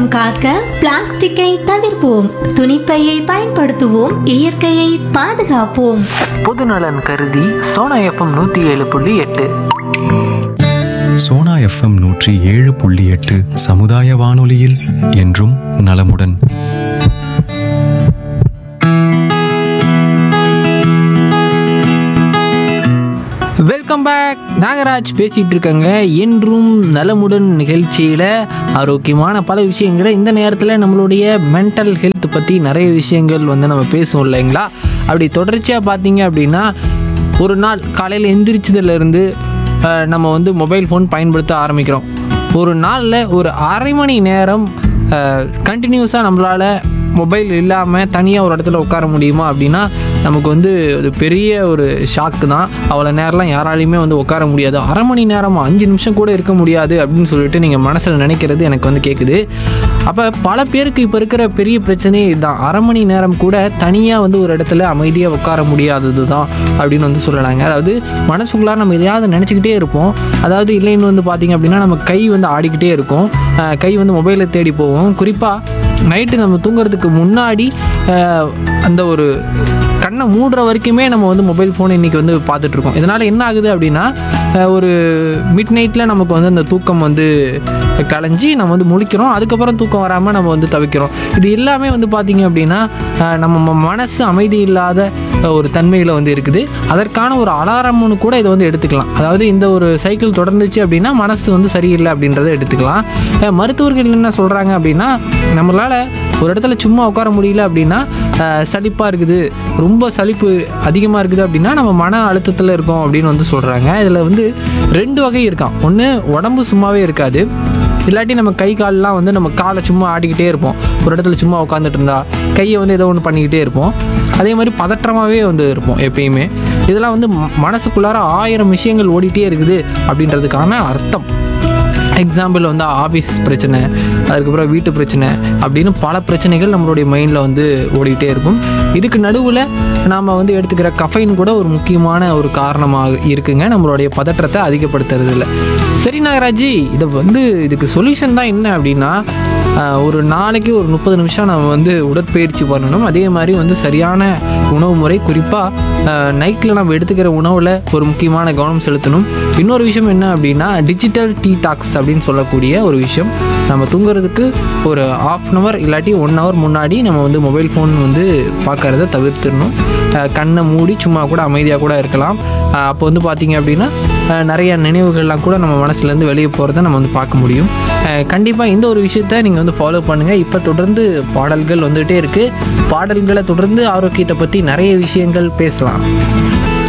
நலம் காக்க பிளாஸ்டிக்கை தவிர்ப்போம் துணிப்பையை பயன்படுத்துவோம் இயற்கையை பாதுகாப்போம் பொதுநலன் கருதி சோனா எஃப்எம் நூற்றி ஏழு புள்ளி எட்டு சோனா எஃப்எம் நூற்றி ஏழு புள்ளி எட்டு சமுதாய வானொலியில் என்றும் நலமுடன் வெல்கம் பேக் நாகராஜ் பேசிகிட்டு இருக்கங்க என்றும் நலமுடன் நிகழ்ச்சியில் ஆரோக்கியமான பல விஷயங்களை இந்த நேரத்தில் நம்மளுடைய மென்டல் ஹெல்த் பற்றி நிறைய விஷயங்கள் வந்து நம்ம பேசுவோம் இல்லைங்களா அப்படி தொடர்ச்சியாக பார்த்தீங்க அப்படின்னா ஒரு நாள் காலையில் எந்திரிச்சதுலேருந்து அஹ், நம்ம வந்து மொபைல் ஃபோன் பயன்படுத்த ஆரம்பிக்கிறோம் ஒரு நாளில் ஒரு அரை மணி நேரம் கண்டினியூஸாக நம்மளால் மொபைல் இல்லாமல் தனியாக ஒரு இடத்துல உட்கார முடியுமா அப்படின்னா நமக்கு வந்து அது பெரிய ஒரு ஷாக்கு தான் அவ்வளோ நேரம்லாம் யாராலையுமே வந்து உட்கார முடியாது அரை மணி நேரம் அஞ்சு நிமிஷம் கூட இருக்க முடியாது அப்படின்னு சொல்லிட்டு நீங்கள் மனசில் நினைக்கிறது எனக்கு வந்து கேட்குது அப்போ பல பேருக்கு இப்போ இருக்கிற பெரிய பிரச்சனையே இதுதான் அரை மணி நேரம் கூட தனியாக வந்து ஒரு இடத்துல அமைதியாக உட்கார முடியாதது தான் அப்படின்னு வந்து சொல்லலாங்க அதாவது மனசுக்குள்ளார நம்ம எதையாவது நினச்சிக்கிட்டே இருப்போம் அதாவது இல்லைன்னு வந்து பார்த்தீங்க அப்படின்னா நம்ம கை வந்து ஆடிக்கிட்டே இருக்கும் அஹ் கை வந்து மொபைலை தேடி போவோம் குறிப்பாக நைட்டு நம்ம தூங்குறதுக்கு முன்னாடி அஹ், அந்த ஒரு கண்ணை மூடுற வரைக்குமே நம்ம வந்து மொபைல் ஃபோன் இன்றைக்கி வந்து பார்த்துட்ருக்கோம் இதனால் என்ன ஆகுது அப்படின்னா அஹ், ஒரு மிட் நைட்டில் நமக்கு வந்து அந்த தூக்கம் வந்து கலைஞ்சி நம்ம வந்து முழிக்கிறோம் அதுக்கப்புறம் தூக்கம் வராமல் நம்ம வந்து தவிக்கிறோம் இது எல்லாமே வந்து பார்த்திங்க அப்படின்னா அஹ், நம்ம ம- மனசு அமைதி இல்லாத அஹ், ஒரு தன்மையில் வந்து இருக்குது அதற்கான ஒரு அலாரம்னு கூட இதை வந்து எடுத்துக்கலாம் அதாவது இந்த ஒரு சைக்கிள் தொடர்ந்துச்சு அப்படின்னா மனசு வந்து சரியில்லை அப்படின்றத எடுத்துக்கலாம் அஹ், மருத்துவர்கள் என்ன சொல்கிறாங்க அப்படின்னா நம்மளால் ஒரு இடத்துல சும்மா உட்கார முடியல அப்படின்னா சலிப்பாக இருக்குது ரொம்ப சலிப்பு அதிகமாக இருக்குது அப்படின்னா நம்ம மன அழுத்தத்தில் இருக்கோம் அப்படின்னு வந்து சொல்கிறாங்க இதில் வந்து ரெண்டு வகை இருக்கான் ஒன்று உடம்பு சும்மாவே இருக்காது இல்லாட்டி நம்ம கை கால்லாம் வந்து நம்ம காலை சும்மா ஆடிக்கிட்டே இருப்போம் ஒரு இடத்துல சும்மா உட்காந்துட்டு இருந்தா கையை வந்து ஏதோ ஒன்று பண்ணிக்கிட்டே இருப்போம் அதே மாதிரி பதற்றமாகவே வந்து இருப்போம் எப்பயுமே இதெல்லாம் வந்து ம- மனசுக்குள்ளார ஆயிரம் விஷயங்கள் ஓடிட்டே இருக்குது அப்படின்றதுக்கான அர்த்தம் எக்ஸாம்பிள் வந்து ஆஃபீஸ் பிரச்சனை அதுக்கப்புறம் வீட்டு பிரச்சனை அப்படின்னு பல பிரச்சனைகள் நம்மளுடைய மைண்டில் வந்து ஓடிட்டே இருக்கும் இதுக்கு நடுவில் நாம் வந்து எடுத்துக்கிற கஃபைன் கூட ஒரு முக்கியமான ஒரு காரணமாக இருக்குங்க நம்மளுடைய பதற்றத்தை அதிகப்படுத்துறதுல சரி நாகராஜி இதை வந்து இதுக்கு சொல்யூஷன் தான் என்ன அப்படின்னா ஆஹ், ஒரு நாளைக்கு ஒரு முப்பது நிமிஷம் நம்ம வந்து உடற்பயிற்சி பண்ணணும் அதே மாதிரி வந்து சரியான உணவு முறை குறிப்பாக நைட்டில் நம்ம எடுத்துக்கிற உணவில் ஒரு முக்கியமான கவனம் செலுத்தணும் இன்னொரு விஷயம் என்ன அப்படின்னா டிஜிட்டல் டீடாக்ஸ் அப்படின்னு சொல்லக்கூடிய ஒரு விஷயம் நம்ம தூங்குறதுக்கு ஒரு ஆஃப் அன் ஹவர் இல்லாட்டி ஒன் ஹவர் முன்னாடி நம்ம வந்து மொபைல் ஃபோன் வந்து பார்க்கறத தவிர்த்துடணும் அஹ் கண்ணை மூடி சும்மா கூட அமைதியாக கூட இருக்கலாம் அஹ் அப்போ வந்து பார்த்தீங்க அப்படின்னா அஹ் நிறைய நினைவுகள்லாம் கூட நம்ம மனசுலேருந்து வெளியே போகிறத நம்ம வந்து பார்க்க முடியும் கண்டிப்பாக இந்த ஒரு விஷயத்த நீங்கள் வந்து ஃபாலோ பண்ணுங்கள் இப்போ தொடர்ந்து பாடல்கள் வந்துகிட்டே இருக்குது பாடல்களை தொடர்ந்து ஆரோக்கியத்தை பற்றி நிறைய விஷயங்கள் பேசலாம்